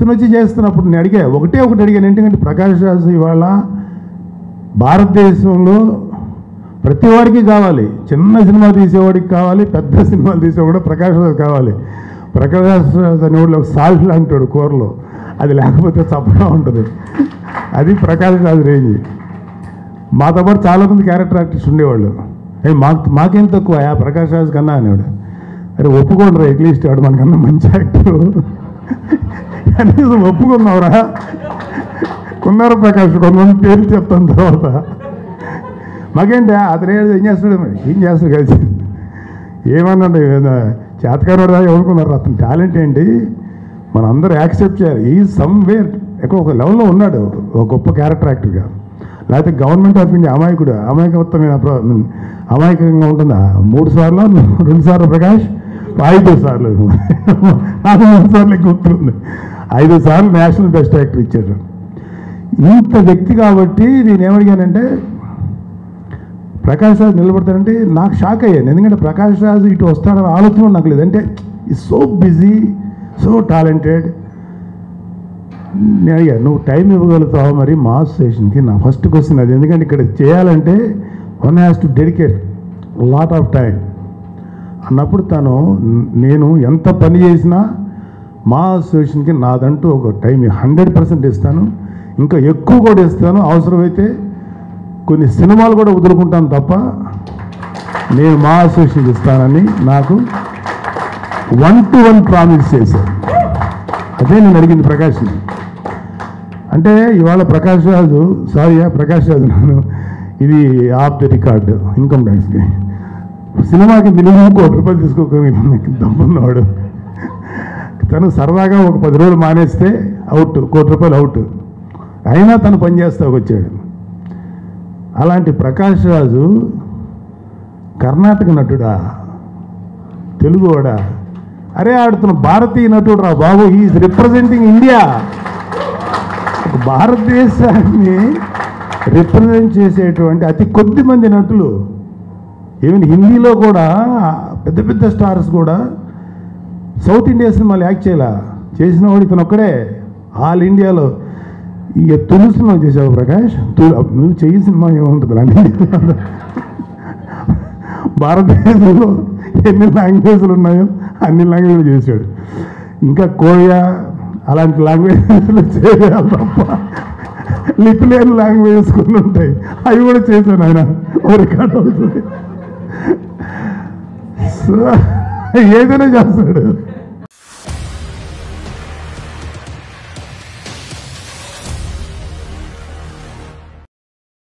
ఇతను వచ్చి చేస్తున్నప్పుడు నేను అడిగా ఒకటే ఒకటి అడిగాను ఎందుకంటే ప్రకాష్ రాజు ఇవాళ భారతదేశంలో ప్రతి వాడికి కావాలి చిన్న సినిమా తీసేవాడికి కావాలి పెద్ద సినిమాలు తీసేవాడు ప్రకాష్ రాజు కావాలి ప్రకాష్ రాజు అనేవాడు ఒక సాల్ట్ లాంటాడు కూరలో అది లేకపోతే చప్పగా ఉంటుంది అది ప్రకాష్ రాజు రేంజ్ మాతో పాటు చాలామంది క్యారెక్టర్ ఆర్టిస్ట్ ఉండేవాళ్ళు ఏ మాకు మాకేం తక్కువ ఆ ప్రకాష్ రాజు కన్నా అనేవాడు అరే ఒప్పుకోండి రా అట్లీస్ట్ వాడు మనకన్నా మంచి యాక్టర్ కనీసం ఒప్పుకున్నావురా కున్నార ప్రకాష్ కొంతమంది పేర్లు చెప్తాను తర్వాత మాకేంటి అతను ఏం ఏం చేస్తాడు మరి ఏం చేస్తాడు కలిసి ఏమన్నాడు చేతకారు ఎవరుకున్నారు అతని టాలెంట్ ఏంటి మన అందరూ యాక్సెప్ట్ చేయాలి ఈ సమ్వేర్ ఎక్కడ ఒక లెవెల్లో ఉన్నాడు ఒక గొప్ప క్యారెక్టర్ యాక్టర్గా లేకపోతే గవర్నమెంట్ ఆఫ్ ఇండియా అమాయకుడు అమాయకత్వమైన ప్ర- అమాయకంగా ఉంటుందా మూడు సార్లు రెండు సార్లు ప్రకాష్ ఐదు సార్లు నాకు మూడు సార్లు గుర్తుంది ఐదు సార్లు నేషనల్ బెస్ట్ యాక్టర్ ఇచ్చారు ఇంత వ్యక్తి కాబట్టి నేను ఏమడిగానంటే ప్రకాష్ రాజు నిలబడతాడంటే నాకు షాక్ అయ్యాను ఎందుకంటే ప్రకాష్ రాజు ఇటు వస్తాడని ఆలోచన కూడా నాకు లేదు అంటే ఈ సో బిజీ సో టాలెంటెడ్ నేను అడిగా నువ్వు టైం ఇవ్వగలుగుతావా మరి మాస్ స్టేషన్కి నా ఫస్ట్ క్వశ్చన్ అది ఎందుకంటే ఇక్కడ చేయాలంటే one has to dedicate lot of time అన్నప్పుడు తను నేను ఎంత పని చేసినా మా అసోసియేషన్కి నాదంటూ ఒక టైం హండ్రెడ్ పర్సెంట్ ఇస్తాను ఇంకా ఎక్కువ కూడా ఇస్తాను అవసరమైతే కొన్ని సినిమాలు కూడా వదులుకుంటాను తప్ప నేను మా అసోసియేషన్కి ఇస్తానని నాకు వన్ టు వన్ ప్రామిస్ చేశారు అదే నేను అడిగింది ప్రకాష్ని అంటే ఇవాళ ప్రకాష్ రాజు సారీ ప్రకాష్ రాజు నేను ఇది ఆఫ్ ది రికార్డ్ ఇన్కమ్ ట్యాక్స్కి సినిమాకి మినిమం కోటి రూపాయలు తీసుకోక దమ్మున్నవాడు తను సరదాగా ఒక పది రోజులు మానేస్తే అవుట్ కోటి రూపాయలు అవుట్ అయినా తను పనిచేస్తా వచ్చాడు అలాంటి ప్రకాష్ రాజు కర్ణాటక నటుడా తెలుగువాడా అరే ఆడుతున్న భారతీయ నటుడు రా బాబు ఈజ్ రిప్రజెంటింగ్ ఇండియా భారతదేశాన్ని రిప్రజెంట్ చేసేటువంటి అతి కొద్ది మంది నటులు ఈవెన్ హిందీలో కూడా పెద్ద పెద్ద స్టార్స్ కూడా సౌత్ ఇండియా సినిమాలు యాక్ట్ చేయాల చేసిన వాడు ఇతను ఒక్కడే ఆల్ ఇండియాలో ఇక తులుసు నువ్వు చేసావు ప్రకాష్ తు నువ్వు చెయ్యి సినిమా ఏముంటుంది అని భారతదేశంలో ఎన్ని లాంగ్వేజ్లు ఉన్నాయో అన్ని లాంగ్వేజ్లు చేశాడు ఇంకా కోరియా అలాంటి లాంగ్వేజ్లు చేయాలి తప్ప లిపి లేని లాంగ్వేజెస్ కొన్ని ఉంటాయి అవి కూడా చేశాను ఆయన ఓ రికార్డ్ అవుతుంది సో ఏదైనా చేస్తాడు